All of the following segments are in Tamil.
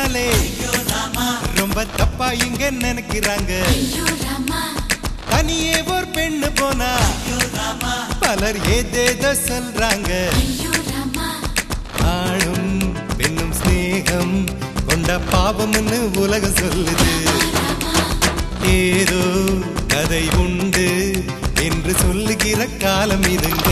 பேசினாலே ரொம்ப தப்பா இங்க நினைக்கிறாங்க தனியே ஒரு பெண்ணு போனா பலர் ஏதேதோ சொல்றாங்க ஆணும் பெண்ணும் சிநேகம் கொண்ட பாவம்னு உலகம் சொல்லுது ஏதோ கதை உண்டு என்று சொல்லுகிற காலம் இதுங்க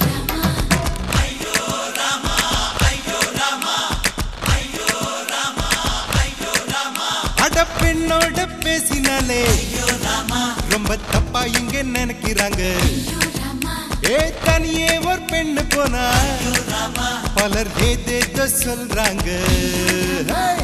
அட பெண்ணோட பேசினாலே ரொம்ப தப்பா இங்க நினைக்கிறாங்க ஏ தனியே ஒரு பெண்ணு போனா பலர் ஏதேதோ சொல்றாங்க Hey!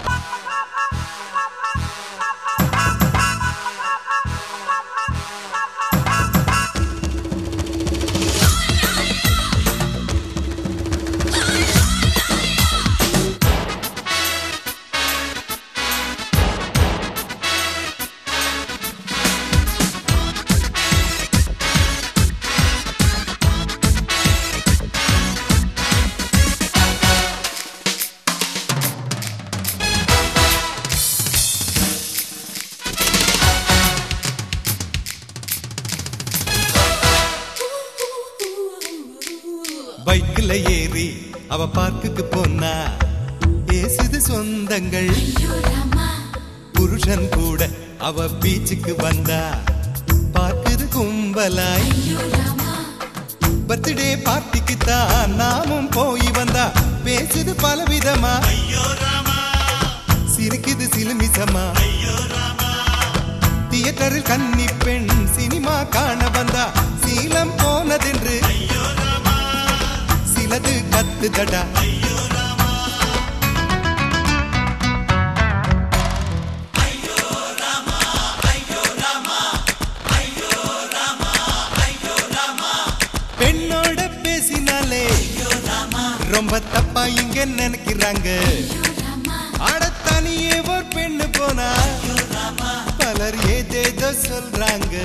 பைக்ல ஏறி அவ பார்க்குக்கு போனா பேசுது சொந்தங்கள் புருஷன் கூட அவ பீச்சுக்கு வந்தா பார்க்குது கும்பலாய் பர்த்டே பார்ட்டிக்கு தான் நாமும் போய் வந்தா பேசுது பலவிதமா சிரிக்குது சிலுமிசமா தியேட்டரில் கன்னி பெண் சினிமா காண வந்தா சீலம் போனதென்று சிலது கத்துதடா பெண்ணோட பேசினாலே ரொம்ப தப்பா இங்க நினைக்கிறாங்க ஆட தனியே ஒரு பெண்ணு போனா பலர் ஏதேதோ சொல்றாங்க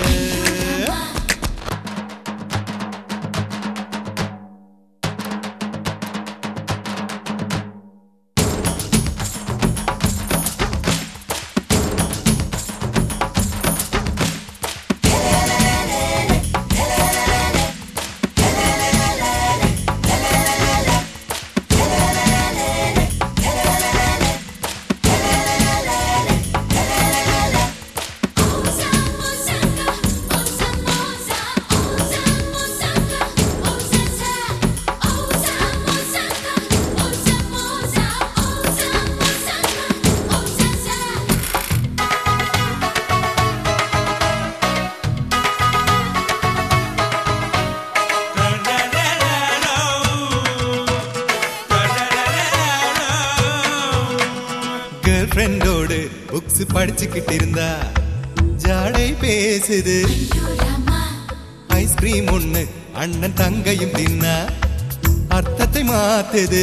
கேர்ள் ஃப்ரெண்டோடு புக்ஸ் படிச்சுக்கிட்டு இருந்தா ஜாடை பேசுது ஐஸ்கிரீம் ஒண்ணு அண்ணன் தங்கையும் தின்னா அர்த்தத்தை மாத்துது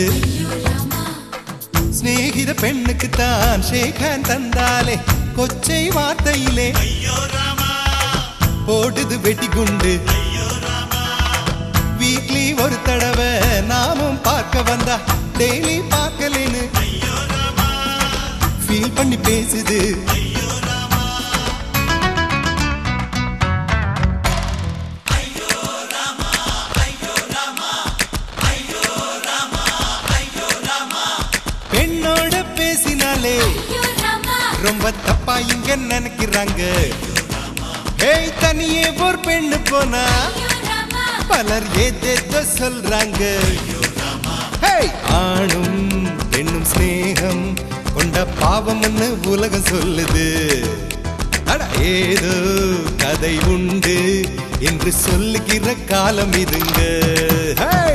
சிநேகித பெண்ணுக்கு தான் ஷேகான் தந்தாலே கொச்சை வார்த்தையிலே போடுது வெட்டி குண்டு வீக்லி ஒரு தடவை நாமும் பார்க்க வந்தா டெய்லி பார்க்கலேன்னு ஃபீல் பண்ணி பேசுது பெண்ணோட பேசினாலே ரொம்ப தப்பா இங்க நினைக்கிறாங்க ஏய் தனியே ஒரு பெண்ணு போனா பலர் ஏதேதோ சொல்றாங்க ஹேய் ஆணும் பெண்ணும் சிநேகம் கொண்ட பாவம்னு உலகம் சொல்லுது அட ஏதோ கதை உண்டு என்று சொல்லுகிற காலம் இதுங்க ஹே